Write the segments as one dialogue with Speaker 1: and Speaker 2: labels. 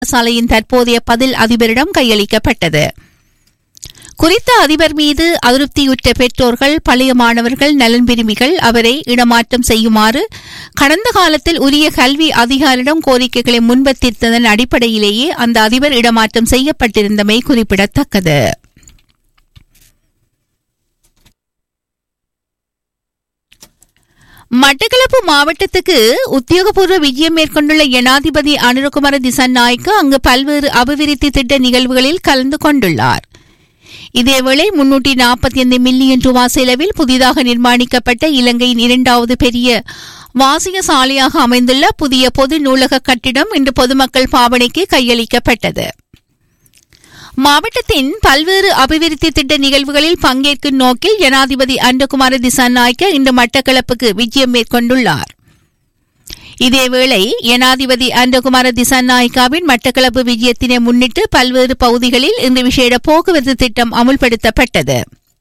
Speaker 1: சாலையின் தற்போதைய பதில் அதிபரிடம் கையளிக்கப்பட்டது குறித்த அதிபர் மீது அதிருப்தியுற்ற பெற்றோர்கள் பழைய மாணவர்கள் நலன் விரும்பிகள் அவரை இடமாற்றம் செய்யுமாறு கடந்த காலத்தில் உரிய கல்வி அதிகாரிடம் கோரிக்கைகளை முன்வைத்திருந்ததன் அடிப்படையிலேயே அந்த அதிபர் இடமாற்றம் செய்யப்பட்டிருந்தமை குறிப்பிடத்தக்கது மட்டக்களப்பு மாவட்டத்துக்கு உத்தியோகபூர்வ விஜயம் மேற்கொண்டுள்ள ஜனாதிபதி அனுரகுமார திசநாயக்க அங்கு பல்வேறு அபிவிருத்தி திட்ட நிகழ்வுகளில் கலந்து கொண்டுள்ளார் இதேவேளை முன்னூற்றி நாற்பத்தி ஐந்து மில்லியன் ரூபாய் செலவில் புதிதாக நிர்மாணிக்கப்பட்ட இலங்கையின் இரண்டாவது பெரிய வாசிய சாலையாக அமைந்துள்ள புதிய பொது நூலக கட்டிடம் இன்று பொதுமக்கள் பாவனைக்கு கையளிக்கப்பட்டது மாவட்டத்தின் பல்வேறு அபிவிருத்தி திட்ட நிகழ்வுகளில் பங்கேற்கும் நோக்கில் ஜனாதிபதி அன்றகுமார திசாநாயக்க இன்று மட்டக்களப்புக்கு விஜயம் மேற்கொண்டுள்ளார் இதேவேளை ஜனாதிபதி அன்றகுமார திசாநாயக்காவின் மட்டக்களப்பு விஜயத்தினை முன்னிட்டு பல்வேறு பகுதிகளில் இன்று விசேட போக்குவரத்து திட்டம் அமுல்படுத்தப்பட்டது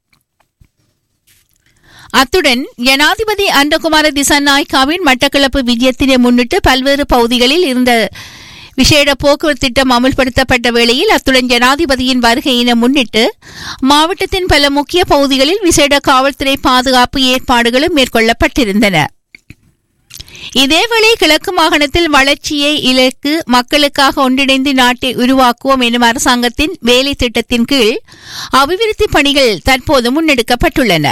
Speaker 1: அத்துடன் ஜனாதிபதி அன்றகுமார திசாநாயக்காவின் மட்டக்களப்பு விஜயத்தினை முன்னிட்டு பல்வேறு பகுதிகளில் இருந்த விசேட போக்குவரத்து திட்டம் அமுல்படுத்தப்பட்ட வேளையில் அத்துடன் ஜனாதிபதியின் வருகையினை முன்னிட்டு மாவட்டத்தின் பல முக்கிய பகுதிகளில் விசேட காவல்துறை பாதுகாப்பு ஏற்பாடுகளும் மேற்கொள்ளப்பட்டிருந்தன இதேவேளை கிழக்கு மாகாணத்தில் வளர்ச்சியை இலக்கு மக்களுக்காக ஒன்றிணைந்து நாட்டை உருவாக்குவோம் எனும் அரசாங்கத்தின் வேலை திட்டத்தின் கீழ் அபிவிருத்தி பணிகள் தற்போது முன்னெடுக்கப்பட்டுள்ளன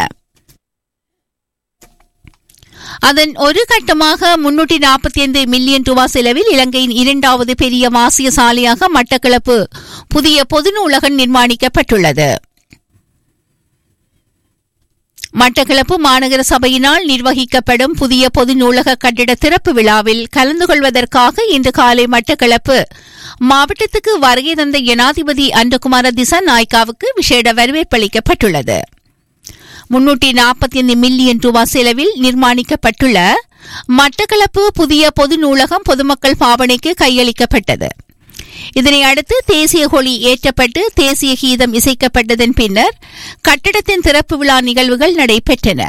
Speaker 1: அதன் ஒரு கட்டமாக முன்னூற்றி நாற்பத்தி ஐந்து மில்லியன் ரூபாய் செலவில் இலங்கையின் இரண்டாவது பெரிய வாசிய சாலையாக மட்டக்களப்பு புதிய பொது நூலகம் நிர்மாணிக்கப்பட்டுள்ளது மட்டக்களப்பு மாநகர சபையினால் நிர்வகிக்கப்படும் புதிய பொது நூலக கட்டிட திறப்பு விழாவில் கலந்து கொள்வதற்காக இன்று காலை மட்டக்களப்பு மாவட்டத்துக்கு வருகை தந்த ஜனாதிபதி அன்றகுமார திசா நாய்க்காவுக்கு விசேட வரவேற்பளிக்கப்பட்டுள்ளது முன்னூற்றி நாற்பத்தி ஐந்து மில்லியன் ரூபாய் செலவில் நிர்மாணிக்கப்பட்டுள்ள மட்டக்களப்பு புதிய பொது நூலகம் பொதுமக்கள் பாவனைக்கு கையளிக்கப்பட்டது இதனை அடுத்து தேசிய கொடி ஏற்றப்பட்டு தேசிய கீதம் இசைக்கப்பட்டதன் பின்னர் கட்டடத்தின் திறப்பு விழா நிகழ்வுகள் நடைபெற்றன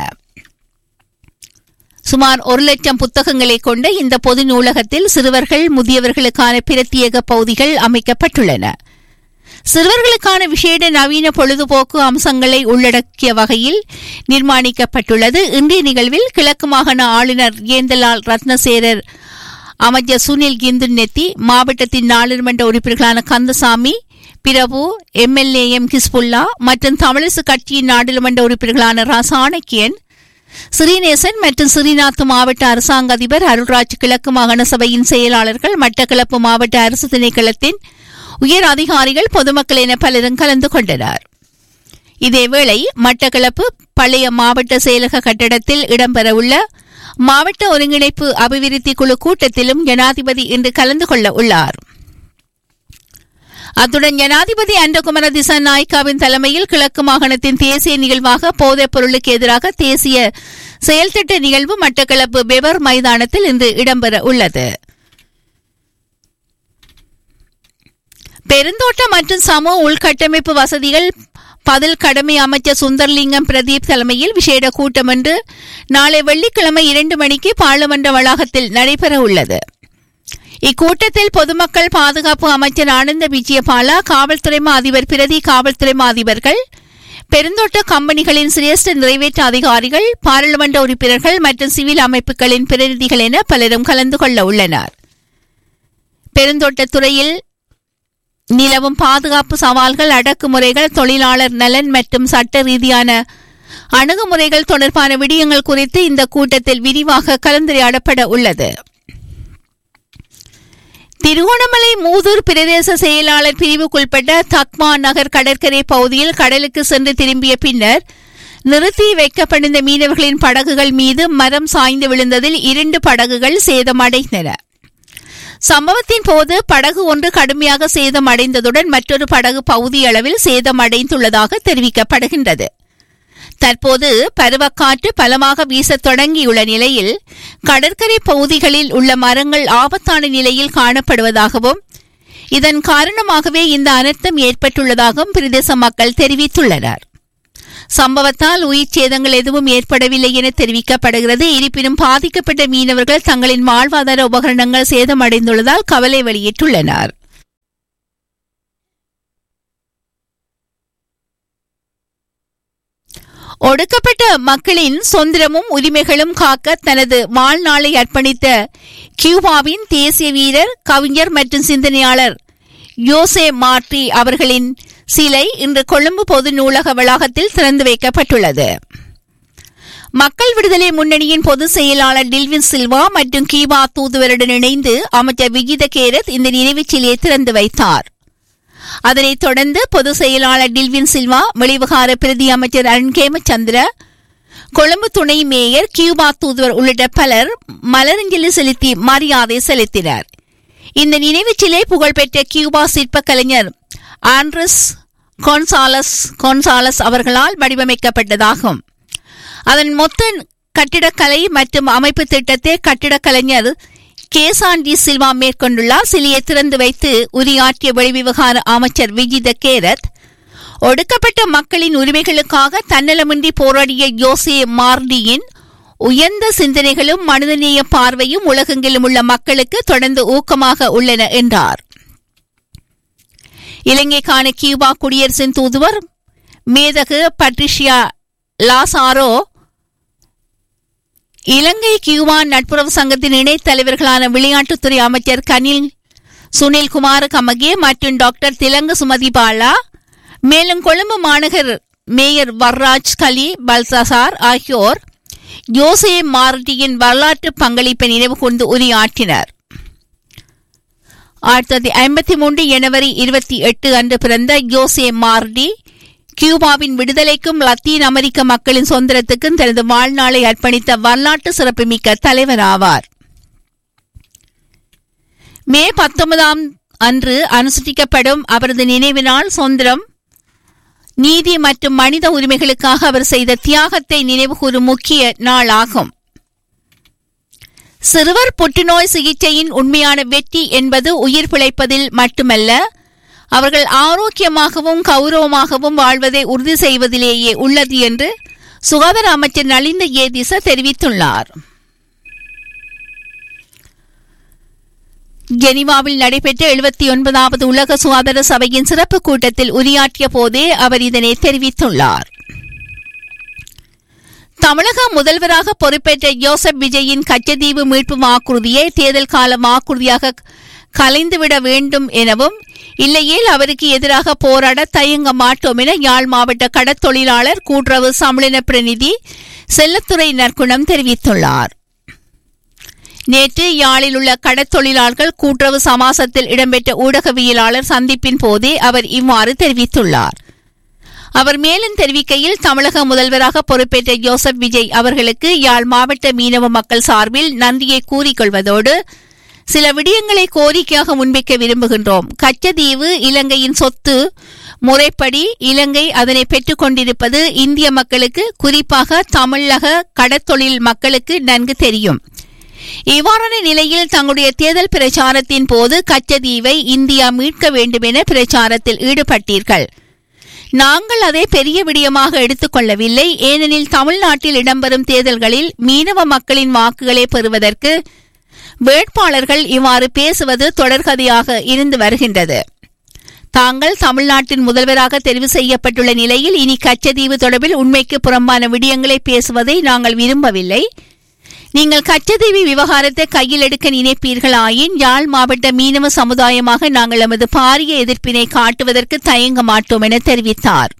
Speaker 1: சுமார் ஒரு லட்சம் புத்தகங்களை கொண்ட இந்த பொது நூலகத்தில் சிறுவர்கள் முதியவர்களுக்கான பிரத்யேக பகுதிகள் அமைக்கப்பட்டுள்ளன சிறுவர்களுக்கான விசேட நவீன பொழுதுபோக்கு அம்சங்களை உள்ளடக்கிய வகையில் நிர்மாணிக்கப்பட்டுள்ளது இன்றைய நிகழ்வில் கிழக்கு மாகாண ஆளுநர் ஏந்தலால் ரத்னசேரர் அமைச்சர் சுனில் கிந்து நெத்தி மாவட்டத்தின் நாடாளுமன்ற உறுப்பினர்களான கந்தசாமி பிரபு எம்எல்ஏ எம் கிஸ்புல்லா மற்றும் தமிழிசு கட்சியின் நாடாளுமன்ற உறுப்பினர்களான ரா சாணக்கியன் ஸ்ரீநேசன் மற்றும் ஸ்ரீநாத் மாவட்ட அரசாங்க அதிபர் அருள்ராஜ் கிழக்கு மாகாண சபையின் செயலாளர்கள் மட்டக்களப்பு மாவட்ட அரசு திணைக்களத்தின் உயர் அதிகாரிகள் பொதுமக்கள் என பலரும் கலந்து கொண்டனர் இதேவேளை மட்டக்களப்பு பழைய மாவட்ட செயலக கட்டடத்தில் இடம்பெறவுள்ள மாவட்ட ஒருங்கிணைப்பு அபிவிருத்தி குழு கூட்டத்திலும் ஜனாதிபதி இன்று கலந்து கொள்ள உள்ளார் அத்துடன் ஜனாதிபதி அன்றகுமர திசாநாய்க்காவின் தலைமையில் கிழக்கு மாகாணத்தின் தேசிய நிகழ்வாக போதைப் பொருளுக்கு எதிராக தேசிய செயல்திட்ட நிகழ்வு மட்டக்களப்பு பெவர் மைதானத்தில் இன்று இடம்பெற உள்ளது பெருந்தோட்ட மற்றும் சமூக உள்கட்டமைப்பு வசதிகள் பதில் கடமை அமைச்சர் சுந்தர்லிங்கம் பிரதீப் தலைமையில் விசேட கூட்டம் ஒன்று நாளை வெள்ளிக்கிழமை இரண்டு மணிக்கு பாராளுமன்ற வளாகத்தில் நடைபெற உள்ளது இக்கூட்டத்தில் பொதுமக்கள் பாதுகாப்பு அமைச்சர் ஆனந்த விஜயபாலா காவல்துறை அதிபர் பிரதி காவல்துறை அதிபர்கள் பெருந்தோட்ட கம்பெனிகளின் சிரேஷ்ட நிறைவேற்ற அதிகாரிகள் பாராளுமன்ற உறுப்பினர்கள் மற்றும் சிவில் அமைப்புகளின் பிரதிநிதிகள் என பலரும் கலந்து கொள்ள உள்ளனர் பெருந்தோட்டத் துறையில் நிலவும் பாதுகாப்பு சவால்கள் அடக்குமுறைகள் தொழிலாளர் நலன் மற்றும் சட்ட ரீதியான அணுகுமுறைகள் தொடர்பான விடயங்கள் குறித்து இந்த கூட்டத்தில் விரிவாக கலந்துரையாடப்பட உள்ளது திருகோணமலை மூதூர் பிரதேச செயலாளர் பிரிவுக்குட்பட்ட தக்மா நகர் கடற்கரை பகுதியில் கடலுக்கு சென்று திரும்பிய பின்னர் நிறுத்தி வைக்கப்பட்டிருந்த மீனவர்களின் படகுகள் மீது மரம் சாய்ந்து விழுந்ததில் இரண்டு படகுகள் சேதமடைந்தன சம்பவத்தின் போது படகு ஒன்று கடுமையாக சேதமடைந்ததுடன் மற்றொரு படகு பகுதியளவில் சேதமடைந்துள்ளதாக தெரிவிக்கப்படுகின்றது தற்போது பருவக்காற்று பலமாக வீசத் தொடங்கியுள்ள நிலையில் கடற்கரை பகுதிகளில் உள்ள மரங்கள் ஆபத்தான நிலையில் காணப்படுவதாகவும் இதன் காரணமாகவே இந்த அனர்த்தம் ஏற்பட்டுள்ளதாகவும் பிரதேச மக்கள் தெரிவித்துள்ளனர் சம்பவத்தால் உயிர் சேதங்கள் எதுவும் ஏற்படவில்லை என தெரிவிக்கப்படுகிறது இருப்பினும் பாதிக்கப்பட்ட மீனவர்கள் தங்களின் வாழ்வாதார உபகரணங்கள் சேதமடைந்துள்ளதால் கவலை வெளியிட்டுள்ளனர் ஒடுக்கப்பட்ட மக்களின் சுதந்திரமும் உரிமைகளும் காக்க தனது வாழ்நாளை அர்ப்பணித்த கியூபாவின் தேசிய வீரர் கவிஞர் மற்றும் சிந்தனையாளர் யோசே மார்டி அவர்களின் சிலை இன்று கொழும்பு பொது நூலக வளாகத்தில் திறந்து வைக்கப்பட்டுள்ளது மக்கள் விடுதலை முன்னணியின் பொதுச் செயலாளர் டில்வின் சில்வா மற்றும் கீபா தூதுவருடன் இணைந்து அமைச்சர் விஜித கேரத் இந்த நினைவுச் சிலையை திறந்து வைத்தார் அதனைத் தொடர்ந்து பொதுச் செயலாளர் டில்வின் சில்வா வெளிவிகார பிரதி அமைச்சர் அருண் கேமச்சந்திர கொழும்பு துணை மேயர் கியூபா தூதுவர் உள்ளிட்ட பலர் மலரஞ்சலி செலுத்தி மரியாதை செலுத்தினர் இந்த நினைவுச் சிலை புகழ்பெற்ற கியூபா சிற்ப கலைஞர் ஆண்ட்ரஸ் கொன்சாலஸ் கொன்சாலஸ் அவர்களால் வடிவமைக்கப்பட்டதாகும் அதன் மொத்த கட்டிடக்கலை மற்றும் அமைப்பு திட்டத்தை கட்டிடக் கலைஞர் கேசாண்டி சில்வா மேற்கொண்டுள்ளார் சிலையை திறந்து வைத்து உரையாற்றிய வெளிவிவகார அமைச்சர் விஜித கேரத் ஒடுக்கப்பட்ட மக்களின் உரிமைகளுக்காக தன்னலமின்றி போராடிய யோசே மார்டியின் உயர்ந்த சிந்தனைகளும் மனிதநேய பார்வையும் உலகெங்கிலும் உள்ள மக்களுக்கு தொடர்ந்து ஊக்கமாக உள்ளன என்றார் இலங்கைக்கான கியூபா குடியரசின் தூதுவர் மேதகு பட்ரிஷியா லாசாரோ இலங்கை கியூபான் நட்புறவு சங்கத்தின் இணைத் தலைவர்களான விளையாட்டுத்துறை அமைச்சர் கனில் சுனில் குமார கமகே மற்றும் டாக்டர் திலங்கு சுமதி பாலா மேலும் கொழும்பு மாநகர் மேயர் வர்ராஜ் கலி பல்சாசார் ஆகியோர் யோசே மார்டியின் வரலாற்று பங்களிப்பை நினைவு கொண்டு உரையாற்றினர் ஆயிரத்தி தொள்ளாயிரத்தி ஐம்பத்தி மூன்று ஜனவரி இருபத்தி எட்டு அன்று பிறந்த யோசே மார்டி கியூபாவின் விடுதலைக்கும் லத்தீன் அமெரிக்க மக்களின் சுதந்திரத்துக்கும் தனது வாழ்நாளை அர்ப்பணித்த வரலாற்று சிறப்புமிக்க தலைவர் ஆவார் மே பத்தொன்பதாம் அன்று அனுசரிக்கப்படும் அவரது நினைவு நாள் சுதந்திரம் நீதி மற்றும் மனித உரிமைகளுக்காக அவர் செய்த தியாகத்தை நினைவுகூரும் முக்கிய நாளாகும் சிறுவர் புற்றுநோய் சிகிச்சையின் உண்மையான வெற்றி என்பது உயிர் பிழைப்பதில் மட்டுமல்ல அவர்கள் ஆரோக்கியமாகவும் கௌரவமாகவும் வாழ்வதை உறுதி செய்வதிலேயே உள்ளது என்று சுகாதார அமைச்சர் நலிந்த ஏதிச தெரிவித்துள்ளார் ஜெனீவாவில் நடைபெற்ற எழுபத்தி ஒன்பதாவது உலக சுகாதார சபையின் சிறப்பு கூட்டத்தில் உரையாற்றிய போதே அவர் இதனை தெரிவித்துள்ளார் தமிழக முதல்வராக பொறுப்பேற்ற யோசப் விஜயின் கச்சதீவு மீட்பு வாக்குறுதியை தேர்தல் கால வாக்குறுதியாக கலைந்துவிட வேண்டும் எனவும் இல்லையேல் அவருக்கு எதிராக போராட தயங்க மாட்டோம் என யாழ் மாவட்ட கடற்தொழிலாளர் கூட்டுறவு சம்மேளன பிரதிநிதி செல்லத்துறை நற்குணம் தெரிவித்துள்ளார் நேற்று யாழில் உள்ள கடற்தொழிலாளர்கள் கூட்டுறவு சமாசத்தில் இடம்பெற்ற ஊடகவியலாளர் சந்திப்பின் போதே அவர் இவ்வாறு தெரிவித்துள்ளார் அவர் மேலும் தெரிவிக்கையில் தமிழக முதல்வராக பொறுப்பேற்ற ஜோசப் விஜய் அவர்களுக்கு யாழ் மாவட்ட மீனவ மக்கள் சார்பில் நன்றியை கூறிக்கொள்வதோடு சில விடயங்களை கோரிக்கையாக முன்வைக்க விரும்புகின்றோம் கச்சதீவு இலங்கையின் சொத்து முறைப்படி இலங்கை அதனை பெற்றுக் கொண்டிருப்பது இந்திய மக்களுக்கு குறிப்பாக தமிழக கடற்தொழில் மக்களுக்கு நன்கு தெரியும் இவ்வாறான நிலையில் தங்களுடைய தேர்தல் பிரச்சாரத்தின் போது கச்சதீவை இந்தியா மீட்க வேண்டும் என பிரச்சாரத்தில் ஈடுபட்டீர்கள் நாங்கள் அதை பெரிய விடயமாக எடுத்துக்கொள்ளவில்லை ஏனெனில் தமிழ்நாட்டில் இடம்பெறும் தேர்தல்களில் மீனவ மக்களின் வாக்குகளை பெறுவதற்கு வேட்பாளர்கள் இவ்வாறு பேசுவது தொடர்கதையாக இருந்து வருகின்றது தாங்கள் தமிழ்நாட்டின் முதல்வராக தெரிவு செய்யப்பட்டுள்ள நிலையில் இனி கச்சதீவு தொடர்பில் உண்மைக்கு புறம்பான விடயங்களை பேசுவதை நாங்கள் விரும்பவில்லை நீங்கள் கச்சதீவி விவகாரத்தை கையில் எடுக்க நினைப்பீர்களாயின் யாழ் மாவட்ட மீனவ சமுதாயமாக நாங்கள் எமது பாரிய எதிர்ப்பினை காட்டுவதற்கு தயங்க மாட்டோம் என தெரிவித்தார்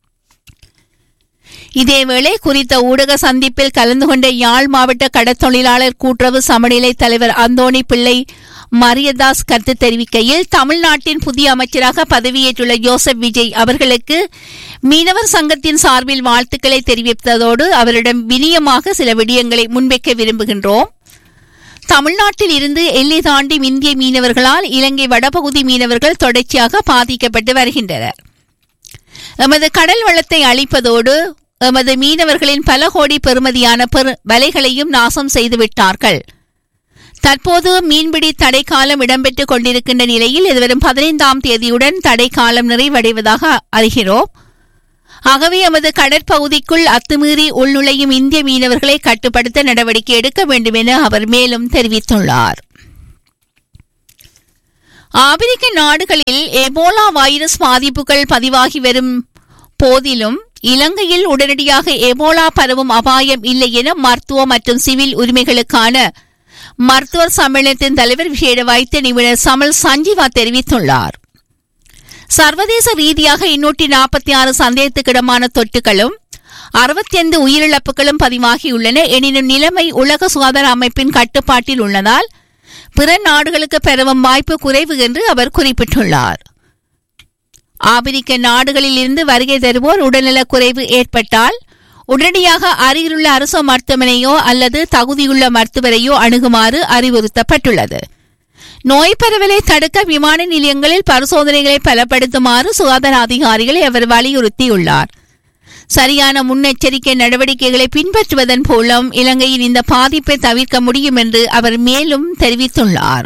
Speaker 1: இதேவேளை குறித்த ஊடக சந்திப்பில் கலந்து கொண்ட யாழ் மாவட்ட கடற்தொழிலாளர் கூட்டுறவு சமநிலை தலைவர் அந்தோணி பிள்ளை மரியதாஸ் கருத்து தெரிவிக்கையில் தமிழ்நாட்டின் புதிய அமைச்சராக பதவியேற்றுள்ள ஜோசப் விஜய் அவர்களுக்கு மீனவர் சங்கத்தின் சார்பில் வாழ்த்துக்களை தெரிவித்ததோடு அவரிடம் வினியமாக சில விடயங்களை முன்வைக்க விரும்புகின்றோம் தமிழ்நாட்டில் இருந்து எல்லை தாண்டி இந்திய மீனவர்களால் இலங்கை வடபகுதி மீனவர்கள் தொடர்ச்சியாக பாதிக்கப்பட்டு வருகின்றனர் எமது கடல் வளத்தை அழிப்பதோடு எமது மீனவர்களின் பல கோடி பெறுமதியான பெரு வலைகளையும் நாசம் செய்துவிட்டார்கள் தற்போது மீன்பிடி தடைக்காலம் இடம்பெற்றுக் கொண்டிருக்கின்ற நிலையில் எதிர்வரும் பதினைந்தாம் தேதியுடன் தடைக்காலம் நிறைவடைவதாக அறிகிறோம் ஆகவே எமது கடற்பகுதிக்குள் அத்துமீறி உள்நுழையும் இந்திய மீனவர்களை கட்டுப்படுத்த நடவடிக்கை எடுக்க வேண்டும் என அவர் மேலும் தெரிவித்துள்ளார் ஆப்பிரிக்க நாடுகளில் எபோலா வைரஸ் பாதிப்புகள் பதிவாகி வரும் போதிலும் இலங்கையில் உடனடியாக எபோலா பரவும் அபாயம் இல்லை என மருத்துவ மற்றும் சிவில் உரிமைகளுக்கான மருத்துவர் சம்மேளனத்தின் தலைவர் விசேட வைத்திய நிபுணர் சமல் சஞ்சீவா தெரிவித்துள்ளார் சர்வதேச ரீதியாக எண்ணூற்றி நாற்பத்தி ஆறு சந்தேகத்துக்கிடமான தொற்றுகளும் அறுபத்தி ஐந்து உயிரிழப்புகளும் பதிவாகியுள்ளன எனினும் நிலைமை உலக சுகாதார அமைப்பின் கட்டுப்பாட்டில் உள்ளதால் பிற நாடுகளுக்கு பெறவும் வாய்ப்பு குறைவு என்று அவர் குறிப்பிட்டுள்ளார் ஆப்பிரிக்க நாடுகளில் இருந்து வருகை தருவோர் உடல்நலக் குறைவு ஏற்பட்டால் உடனடியாக அருகிலுள்ள அரசு மருத்துவமனையோ அல்லது தகுதியுள்ள மருத்துவரையோ அணுகுமாறு அறிவுறுத்தப்பட்டுள்ளது நோய் பரவலை தடுக்க விமான நிலையங்களில் பரிசோதனைகளை பலப்படுத்துமாறு சுகாதார அதிகாரிகளை அவர் வலியுறுத்தியுள்ளார் சரியான முன்னெச்சரிக்கை நடவடிக்கைகளை பின்பற்றுவதன் மூலம் இலங்கையின் இந்த பாதிப்பை தவிர்க்க முடியும் என்று அவர் மேலும் தெரிவித்துள்ளார்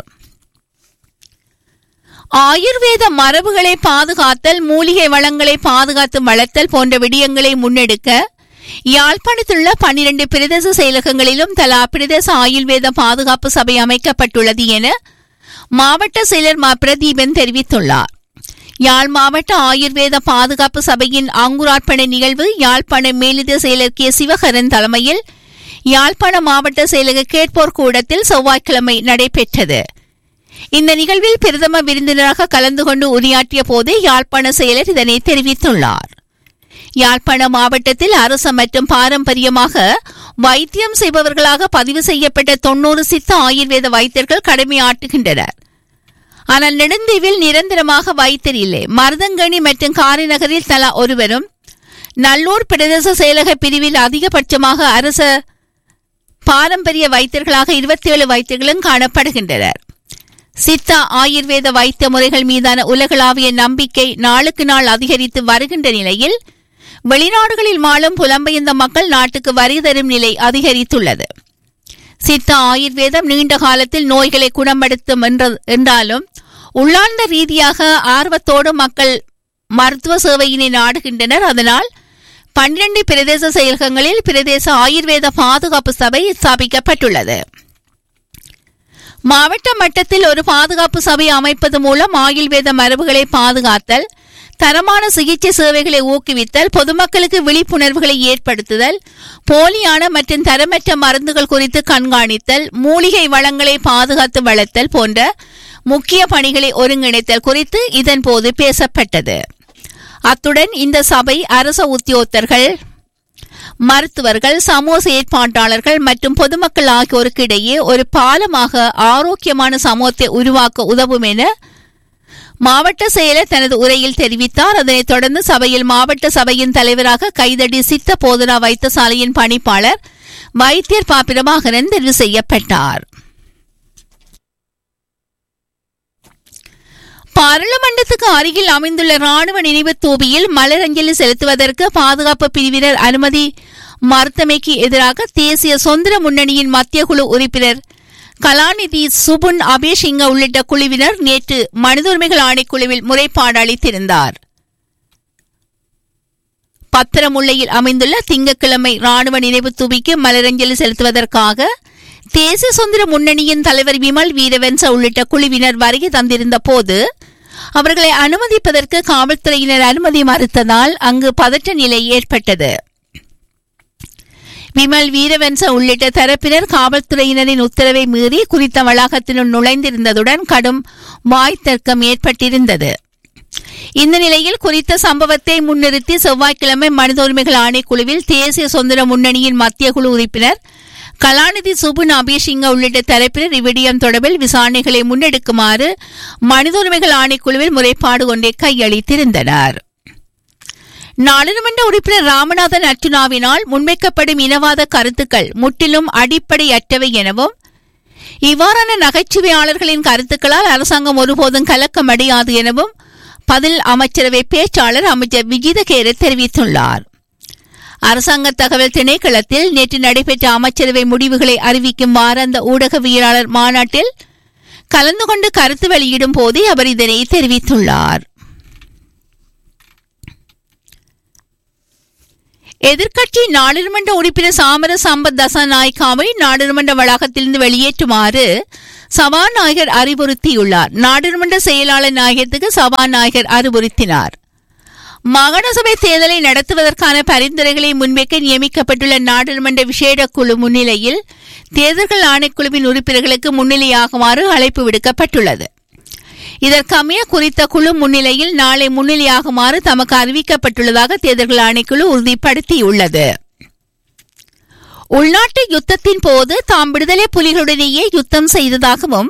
Speaker 1: ஆயுர்வேத மரபுகளை பாதுகாத்தல் மூலிகை வளங்களை பாதுகாத்து வளர்த்தல் போன்ற விடயங்களை முன்னெடுக்க யாழ்ப்பாணத்திலுள்ள பன்னிரண்டு பிரதேச செயலகங்களிலும் தலா பிரதேச ஆயுர்வேத பாதுகாப்பு சபை அமைக்கப்பட்டுள்ளது என மாவட்ட செயலர் மா பிரதீபன் தெரிவித்துள்ளார் யாழ் மாவட்ட ஆயுர்வேத பாதுகாப்பு சபையின் அங்குரார்ப்பண நிகழ்வு யாழ்ப்பாண மேலிட செயலர் கே சிவகரன் தலைமையில் யாழ்ப்பாண மாவட்ட செயலக கேட்போர் கூடத்தில் செவ்வாய்க்கிழமை நடைபெற்றது இந்த நிகழ்வில் பிரதம விருந்தினராக கலந்து கொண்டு உரையாற்றிய போதே யாழ்ப்பாண செயலர் இதனை தெரிவித்துள்ளார் யாழ்ப்பாண மாவட்டத்தில் அரசு மற்றும் பாரம்பரியமாக வைத்தியம் செய்பவர்களாக பதிவு செய்யப்பட்ட தொன்னூறு சித்த ஆயுர்வேத வைத்தியர்கள் கடமையாற்றுகின்றனர் ஆனால் நெடுந்தீவில் நிரந்தரமாக வைத்தியர் இல்லை மருதங்கணி மற்றும் காரிநகரில் தலா ஒருவரும் நல்லூர் பிரதேச செயலக பிரிவில் அதிகபட்சமாக அரச பாரம்பரிய வைத்தியர்களாக இருபத்தி ஏழு வைத்தியர்களும் காணப்படுகின்றனர் சித்தா ஆயுர்வேத வைத்திய முறைகள் மீதான உலகளாவிய நம்பிக்கை நாளுக்கு நாள் அதிகரித்து வருகின்ற நிலையில் வெளிநாடுகளில் வாழும் புலம்பெயர்ந்த மக்கள் நாட்டுக்கு வரி தரும் நிலை அதிகரித்துள்ளது சித்தா ஆயுர்வேதம் நீண்ட காலத்தில் நோய்களை குணப்படுத்தும் என்றாலும் உள்ளார்ந்த ரீதியாக ஆர்வத்தோடு மக்கள் மருத்துவ சேவையினை நாடுகின்றனர் அதனால் பன்னிரண்டு பிரதேச செயலகங்களில் பிரதேச ஆயுர்வேத பாதுகாப்பு சபை ஸ்தாபிக்கப்பட்டுள்ளது மாவட்ட மட்டத்தில் ஒரு பாதுகாப்பு சபை அமைப்பது மூலம் ஆயுர்வேத மரபுகளை பாதுகாத்தல் தரமான சிகிச்சை சேவைகளை ஊக்குவித்தல் பொதுமக்களுக்கு விழிப்புணர்வுகளை ஏற்படுத்துதல் போலியான மற்றும் தரமற்ற மருந்துகள் குறித்து கண்காணித்தல் மூலிகை வளங்களை பாதுகாத்து வளர்த்தல் போன்ற முக்கிய பணிகளை ஒருங்கிணைத்தல் குறித்து இதன்போது பேசப்பட்டது அத்துடன் இந்த சபை அரச உத்தியோகத்தர்கள் மருத்துவர்கள் சமூக செயற்பாட்டாளர்கள் மற்றும் பொதுமக்கள் ஆகியோருக்கு இடையே ஒரு பாலமாக ஆரோக்கியமான சமூகத்தை உருவாக்க உதவும் என மாவட்ட செயலர் தனது உரையில் தெரிவித்தார் அதனைத் தொடர்ந்து சபையில் மாவட்ட சபையின் தலைவராக கைதடி சித்த போதனா வைத்தியசாலையின் பணிப்பாளர் வைத்தியர் பா பிரபாகரன் தெரிவு செய்யப்பட்டார் பாராளுமன்றத்துக்கு அருகில் அமைந்துள்ள ராணுவ நினைவு தூபியில் மலரஞ்சலி செலுத்துவதற்கு பாதுகாப்பு பிரிவினர் அனுமதி மறுத்தமைக்கு எதிராக தேசிய சுதந்திர முன்னணியின் மத்திய குழு உறுப்பினர் கலாநிதி சுபுன் அபேஷிங்க உள்ளிட்ட குழுவினர் நேற்று மனித உரிமைகள் ஆணைக்குழுவில் முறைப்பாடு அளித்திருந்தார் பத்திரமுல்லையில் அமைந்துள்ள திங்கட்கிழமை ராணுவ நினைவு தூபிக்கு மலரஞ்சலி செலுத்துவதற்காக தேசிய சுதந்திர முன்னணியின் தலைவர் விமல் வீரவன்ச உள்ளிட்ட குழுவினர் வருகை தந்திருந்த போது அவர்களை அனுமதிப்பதற்கு காவல்துறையினர் அனுமதி மறுத்ததால் அங்கு பதற்ற நிலை ஏற்பட்டது விமல் வீரவன்ச உள்ளிட்ட தரப்பினர் காவல்துறையினரின் உத்தரவை மீறி குறித்த வளாகத்தினுள் நுழைந்திருந்ததுடன் கடும் வாய் தர்க்கம் ஏற்பட்டிருந்தது இந்த நிலையில் குறித்த சம்பவத்தை முன்னிறுத்தி செவ்வாய்க்கிழமை மனித உரிமைகள் ஆணைக்குழுவில் தேசிய சுதந்திர முன்னணியின் மத்திய குழு உறுப்பினர் கலாநிதி சுபுன் அபிஷிங்க உள்ளிட்ட தரப்பினர் இவ்விடயம் தொடர்பில் விசாரணைகளை முன்னெடுக்குமாறு மனித உரிமைகள் ஆணைக்குழுவில் முறைப்பாடு ஒன்றை கையளித்திருந்தனர் நாடாளுமன்ற உறுப்பினர் ராமநாதன் அர்ச்சுனாவினால் முன்வைக்கப்படும் இனவாத கருத்துக்கள் முற்றிலும் அடிப்படையற்றவை எனவும் இவ்வாறான நகைச்சுவையாளர்களின் கருத்துக்களால் அரசாங்கம் ஒருபோதும் கலக்கமடையாது எனவும் பதில் அமைச்சரவை பேச்சாளர் அமைச்சர் விஜிதகேர தெரிவித்துள்ளார் அரசாங்க தகவல் திணைக்களத்தில் நேற்று நடைபெற்ற அமைச்சரவை முடிவுகளை அறிவிக்கும் வாராந்த ஊடகவியலாளர் மாநாட்டில் கலந்து கொண்டு கருத்து வெளியிடும் போதே அவர் இதனை தெரிவித்துள்ளார் எதிர்க்கட்சி நாடாளுமன்ற உறுப்பினர் சாமர சம்பத் தசநாயக்காவை நாடாளுமன்ற வளாகத்திலிருந்து வெளியேற்றுமாறு சபாநாயகர் அறிவுறுத்தியுள்ளார் நாடாளுமன்ற செயலாளர் நாயகத்துக்கு சபாநாயகர் அறிவுறுத்தினார் மாகாண சபை தேர்தலை நடத்துவதற்கான பரிந்துரைகளை முன்வைக்க நியமிக்கப்பட்டுள்ள நாடாளுமன்ற விசேட குழு முன்னிலையில் தேர்தல்கள் ஆணைக்குழுவின் உறுப்பினர்களுக்கு முன்னிலையாகுமாறு அழைப்பு விடுக்கப்பட்டுள்ளது இதற்கமைய குறித்த குழு முன்னிலையில் நாளை முன்னிலையாகுமாறு தமக்கு அறிவிக்கப்பட்டுள்ளதாக தேர்தல்கள் ஆணைக்குழு உறுதிப்படுத்தியுள்ளது உள்நாட்டு யுத்தத்தின் போது தாம் விடுதலை புலிகளுடனேயே யுத்தம் செய்ததாகவும்